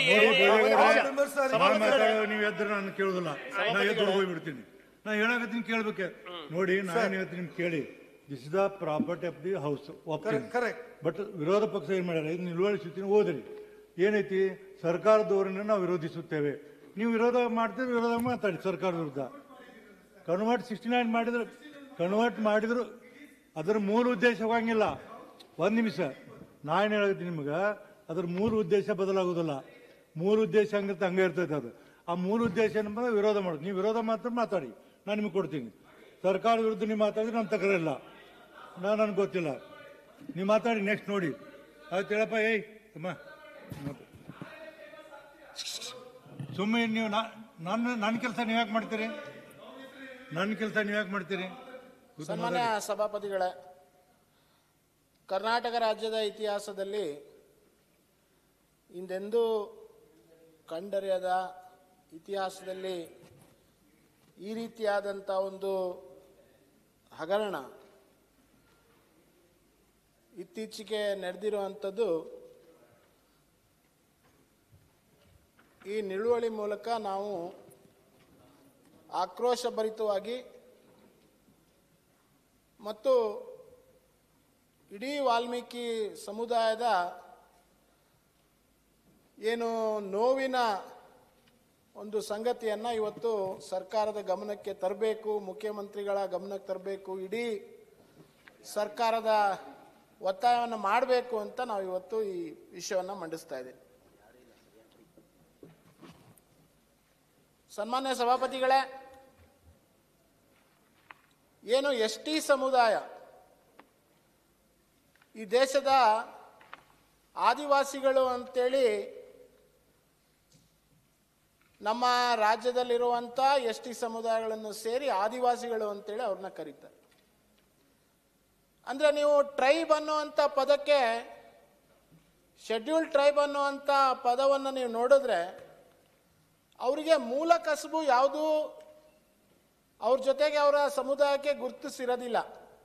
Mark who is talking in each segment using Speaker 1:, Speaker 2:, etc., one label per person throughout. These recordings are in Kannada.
Speaker 1: ನೋಡಿ ಬೇರೆಯವರೇ,
Speaker 2: members are
Speaker 1: ನಾನು ಮಾತಾಡೋ ನೀವು ಎದ್ರೆ ನಾನು ಕೇಳುದಿಲ್ಲ ನಾ ಎದ್ದು ಹೋಗ್ಬಿಡ್ತೀನಿ ನಾ ಹೇಳಕತ್ತೀನಿ ಕೇಳ್ಬೇಕೆ ನೋಡಿ ನಾನು ಹೇಳ್ತೀನಿ ನಿಮ್ಗೆ ಕೇಳಿ this is the property of the house
Speaker 2: Correct, correct.
Speaker 1: But ವಿರೋಧ ಪಕ್ಷ ಏನ್ ಮಾಡ್ಯಾರ ಇದು ನಿಲುವಳಿ ಸ್ಥಿತಿನ ಓದ್ರಿ ಏನೈತಿ ಸರ್ಕಾರ ಧೋರಣೆ ನಾವು ವಿರೋಧಿಸುತ್ತೇವೆ ನೀವು ವಿರೋಧ ಮಾಡ್ತೀರಿ ವಿರೋಧ ಮಾತಾಡಿ ಸರ್ಕಾರ ವಿರುದ್ಧ ಕನ್ವರ್ಟ್ ಸಿಕ್ಸ್ಟಿ ನೈನ್ ಮಾಡಿದ್ರು ಕನ್ವರ್ಟ್ ಮಾಡಿದ್ರು ಅದರ ಮೂಲ ಉದ್ದೇಶ ಹೋಗಂಗಿಲ್ಲ ಒಂದು ನಿಮಿಷ ನಾ ಏನು ಹೇಳಿದ್ದೀನಿ ನಿಮ್ಗೆ ಅದ್ರ ಮೂಲ ಉದ್ದೇಶ ಬದಲಾಗೋದಿಲ್ಲ ಮೂಲ ಉದ್ದೇಶ ಹಂಗಿರುತ್ತೆ ಹಂಗೆ ಇರ್ತೈತೆ ಅದು ಆ ಮೂಲ ಉದ್ದೇಶ ಏನಂದ್ರೆ ವಿರೋಧ ಮಾಡೋದು ನೀವು ವಿರೋಧ ಮಾತ್ರ ಮಾತಾಡಿ ನಾನು ನಿಮಗೆ ಕೊಡ್ತೀನಿ ಸರ್ಕಾರ ವಿರುದ್ಧ ನೀವು ಮಾತಾಡಿದ್ರೆ ನನ್ನ ತಕರಿಲ್ಲ ನಾನು ನನಗೆ ಗೊತ್ತಿಲ್ಲ ನೀವು ಮಾತಾಡಿ ನೆಕ್ಸ್ಟ್ ನೋಡಿ ಆಯ್ತು ಹೇಳಪ್ಪ ಏಯ್ ಅಮ್ಮ ಸುಮ್ಮನೆ ನೀವು ನಾ- ನನ್ನ ನನ್ನ ಕೆಲಸ ನೀವು ಯಾಕೆ ಮಾಡ್ತೀರಿ ನನ್ನ ಕೆಲಸ ನೀವು ಯಾಕೆ ಮಾಡ್ತೀರಿ
Speaker 3: ಸನ್ಮಾನ್ಯ ಸಭಾಪತಿಗಳೇ ಕರ್ನಾಟಕ ರಾಜ್ಯದ ಇತಿಹಾಸದಲ್ಲಿ ಹಿಂದೆಂದೂ ಕಂಡರಿಯದ ಇತಿಹಾಸದಲ್ಲಿ ಈ ರೀತಿಯಾದಂಥ ಒಂದು ಹಗರಣ ಇತ್ತೀಚೆಗೆ ನಡೆದಿರುವಂಥದ್ದು ಈ ನಿಲುವಳಿ ಮೂಲಕ ನಾವು ಆಕ್ರೋಶಭರಿತವಾಗಿ ಮತ್ತು ಇಡೀ ವಾಲ್ಮೀಕಿ ಸಮುದಾಯದ ಏನು ನೋವಿನ ಒಂದು ಸಂಗತಿಯನ್ನು ಇವತ್ತು ಸರ್ಕಾರದ ಗಮನಕ್ಕೆ ತರಬೇಕು ಮುಖ್ಯಮಂತ್ರಿಗಳ ಗಮನಕ್ಕೆ ತರಬೇಕು ಇಡೀ ಸರ್ಕಾರದ ಒತ್ತಾಯವನ್ನು ಮಾಡಬೇಕು ಅಂತ ನಾವು ಇವತ್ತು ಈ ವಿಷಯವನ್ನು ಮಂಡಿಸ್ತಾ ಇದ್ದೀವಿ ಸನ್ಮಾನ್ಯ ಸಭಾಪತಿಗಳೇ ಏನು ಎಸ್ ಟಿ ಸಮುದಾಯ ಈ ದೇಶದ ಆದಿವಾಸಿಗಳು ಅಂತೇಳಿ ನಮ್ಮ ರಾಜ್ಯದಲ್ಲಿರುವಂಥ ಎಸ್ ಟಿ ಸಮುದಾಯಗಳನ್ನು ಸೇರಿ ಆದಿವಾಸಿಗಳು ಅಂತೇಳಿ ಅವ್ರನ್ನ ಕರೀತಾರೆ ಅಂದರೆ ನೀವು ಟ್ರೈಬ್ ಅನ್ನುವಂಥ ಪದಕ್ಕೆ ಶೆಡ್ಯೂಲ್ ಟ್ರೈಬ್ ಅನ್ನುವಂಥ ಪದವನ್ನು ನೀವು ನೋಡಿದ್ರೆ ಅವರಿಗೆ ಮೂಲ ಕಸಬು ಯಾವುದು ಅವ್ರ ಜೊತೆಗೆ ಅವರ ಸಮುದಾಯಕ್ಕೆ ಗುರುತಿಸಿರೋದಿಲ್ಲ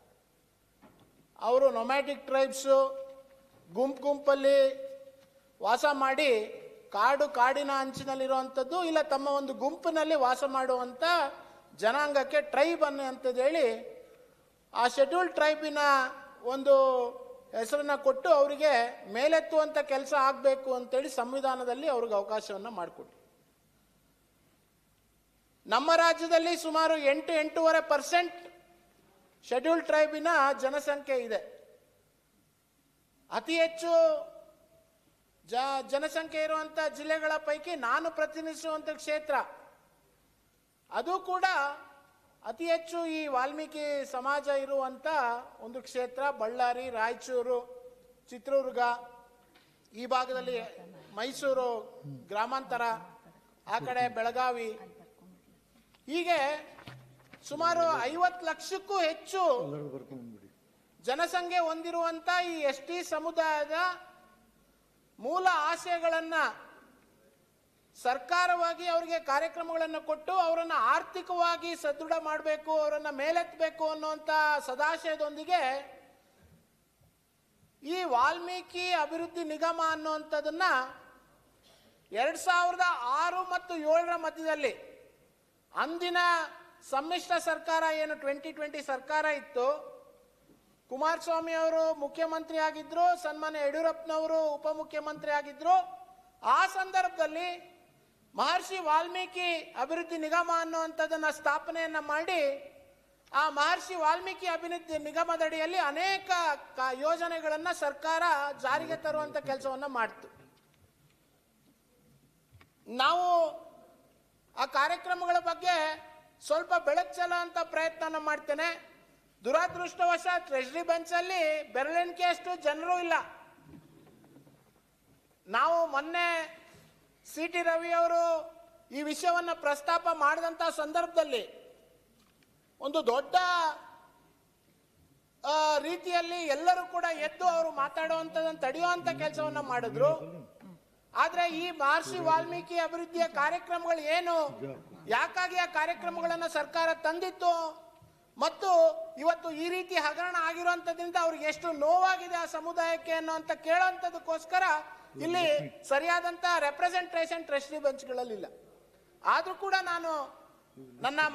Speaker 3: ಅವರು ನೊಮ್ಯಾಟಿಕ್ ಟ್ರೈಬ್ಸು ಗುಂಪು ಗುಂಪಲ್ಲಿ ವಾಸ ಮಾಡಿ ಕಾಡು ಕಾಡಿನ ಅಂಚಿನಲ್ಲಿರುವಂಥದ್ದು ಇಲ್ಲ ತಮ್ಮ ಒಂದು ಗುಂಪಿನಲ್ಲಿ ವಾಸ ಮಾಡುವಂಥ ಜನಾಂಗಕ್ಕೆ ಟ್ರೈಬ್ ಅನ್ನುವಂಥದ್ದು ಹೇಳಿ ಆ ಶೆಡ್ಯೂಲ್ ಟ್ರೈಬಿನ ಒಂದು ಹೆಸರನ್ನ ಕೊಟ್ಟು ಅವರಿಗೆ ಮೇಲೆತ್ತುವಂಥ ಕೆಲಸ ಆಗಬೇಕು ಅಂತೇಳಿ ಸಂವಿಧಾನದಲ್ಲಿ ಅವ್ರಿಗೆ ಅವಕಾಶವನ್ನು ಮಾಡಿಕೊಟ್ರು ನಮ್ಮ ರಾಜ್ಯದಲ್ಲಿ ಸುಮಾರು ಎಂಟು ಎಂಟೂವರೆ ಪರ್ಸೆಂಟ್ ಶೆಡ್ಯೂಲ್ ಟ್ರೈಬಿನ ಜನಸಂಖ್ಯೆ ಇದೆ ಅತಿ ಹೆಚ್ಚು ಜ ಜನಸಂಖ್ಯೆ ಇರುವಂಥ ಜಿಲ್ಲೆಗಳ ಪೈಕಿ ನಾನು ಪ್ರತಿನಿಧಿಸುವಂಥ ಕ್ಷೇತ್ರ ಅದು ಕೂಡ ಅತಿ ಹೆಚ್ಚು ಈ ವಾಲ್ಮೀಕಿ ಸಮಾಜ ಇರುವಂಥ ಒಂದು ಕ್ಷೇತ್ರ ಬಳ್ಳಾರಿ ರಾಯಚೂರು ಚಿತ್ರದುರ್ಗ ಈ ಭಾಗದಲ್ಲಿ ಮೈಸೂರು ಗ್ರಾಮಾಂತರ ಆ ಕಡೆ ಬೆಳಗಾವಿ ಹೀಗೆ ಸುಮಾರು ಐವತ್ತು ಲಕ್ಷಕ್ಕೂ ಹೆಚ್ಚು
Speaker 1: ಎಲ್ಲರೂ ಬರ್ಕೊಂಡ್ಬಿಡಿ
Speaker 3: ಜನಸಂಖ್ಯೆ ಹೊಂದಿರುವಂತ ಈ ಎಸ್ ಟಿ ಸಮುದಾಯದ ಮೂಲ ಆಶಯಗಳನ್ನ ಸರ್ಕಾರವಾಗಿ ಅವರಿಗೆ ಕಾರ್ಯಕ್ರಮಗಳನ್ನು ಕೊಟ್ಟು ಅವರನ್ನು ಆರ್ಥಿಕವಾಗಿ ಸದೃಢ ಮಾಡಬೇಕು ಅವರನ್ನ ಮೇಲೆತ್ತಬೇಕು ಅನ್ನುವಂಥ ಸದಾಶಯದೊಂದಿಗೆ ಈ ವಾಲ್ಮೀಕಿ ಅಭಿವೃದ್ಧಿ ನಿಗಮ ಅನ್ನುವಂಥದ್ದನ್ನ ಎರಡ್ ಸಾವಿರದ ಆರು ಮತ್ತು ಏಳರ ಮಧ್ಯದಲ್ಲಿ ಅಂದಿನ ಸಮ್ಮಿಶ್ರ ಸರ್ಕಾರ ಏನು ಟ್ವೆಂಟಿ ಟ್ವೆಂಟಿ ಸರ್ಕಾರ ಇತ್ತು ಕುಮಾರಸ್ವಾಮಿ ಅವರು ಮುಖ್ಯಮಂತ್ರಿ ಆಗಿದ್ರು ಸನ್ಮಾನ್ಯ ಯಡಿಯೂರಪ್ಪನವರು ಉಪಮುಖ್ಯಮಂತ್ರಿ ಆಗಿದ್ರು ಆ ಸಂದರ್ಭದಲ್ಲಿ ಮಹರ್ಷಿ ವಾಲ್ಮೀಕಿ ಅಭಿವೃದ್ಧಿ ನಿಗಮ ಅನ್ನುವಂಥದ್ದನ್ನ ಸ್ಥಾಪನೆಯನ್ನ ಮಾಡಿ ಆ ಮಹರ್ಷಿ ವಾಲ್ಮೀಕಿ ಅಭಿವೃದ್ಧಿ ನಿಗಮದಡಿಯಲ್ಲಿ ಅನೇಕ ಕ- ಯೋಜನೆಗಳನ್ನ ಸರ್ಕಾರ ಜಾರಿಗೆ ತರುವಂತ ಕೆಲಸವನ್ನ ಮಾಡ್ತು ನಾವು ಆ ಕಾರ್ಯಕ್ರಮಗಳ ಬಗ್ಗೆ ಸ್ವಲ್ಪ ಬೆಳಕು ಚೆಲ್ಲುವಂತ ಪ್ರಯತ್ನ ಮಾಡ್ತೇನೆ ದುರಾದೃಷ್ಟವಶ ಟ್ರೆಷರಿ ಬೆಂಚಲ್ಲಿ ಬೆರಳೆಣಿಕೆಯಷ್ಟು ಜನರು ಇಲ್ಲ ನಾವು ಮೊನ್ನೆ ಸಿ ಟಿ ರವಿ ಅವರು ಈ ವಿಷಯವನ್ನ ಪ್ರಸ್ತಾಪ ಮಾಡಿದಂತ ಸಂದರ್ಭದಲ್ಲಿ ಒಂದು ದೊಡ್ಡ ಆ, ರೀತಿಯಲ್ಲಿ ಎಲ್ಲರೂ ಕೂಡ ಎದ್ದು ಅವರು ಮಾತಾಡುವಂಥದ್ದನ್ನು ತಡೆಯುವಂತ ಕೆಲಸವನ್ನ ಮಾಡಿದ್ರು ಆದ್ರೆ ಈ ಮಹರ್ಷಿ ವಾಲ್ಮೀಕಿ ಅಭಿವೃದ್ಧಿಯ ಕಾರ್ಯಕ್ರಮಗಳು ಏನು ಯಾಕಾಗಿ ಆ ಕಾರ್ಯಕ್ರಮಗಳನ್ನ ಸರ್ಕಾರ ತಂದಿತ್ತು ಮತ್ತು ಇವತ್ತು ಈ ರೀತಿ ಹಗರಣ ಆಗಿರುವಂತದ್ರಿಂದ ಅವ್ರಿಗೆ ಎಷ್ಟು ನೋವಾಗಿದೆ ಆ ಸಮುದಾಯಕ್ಕೆ ಅನ್ನುವಂತ ಕೇಳೋಂಥದಕ್ಕೋಸ್ಕರ ಇಲ್ಲಿ ಸರಿಯಾದಂತ ರೆಪ್ರೆಸೆಂಟೇಷನ್ ಟ್ರೆಷರಿ ಬೆಂಚ್ಗಳಲ್ಲಿ ಇಲ್ಲ ಆದ್ರೂ ಕೂಡ ನಾನು ನನ್ನ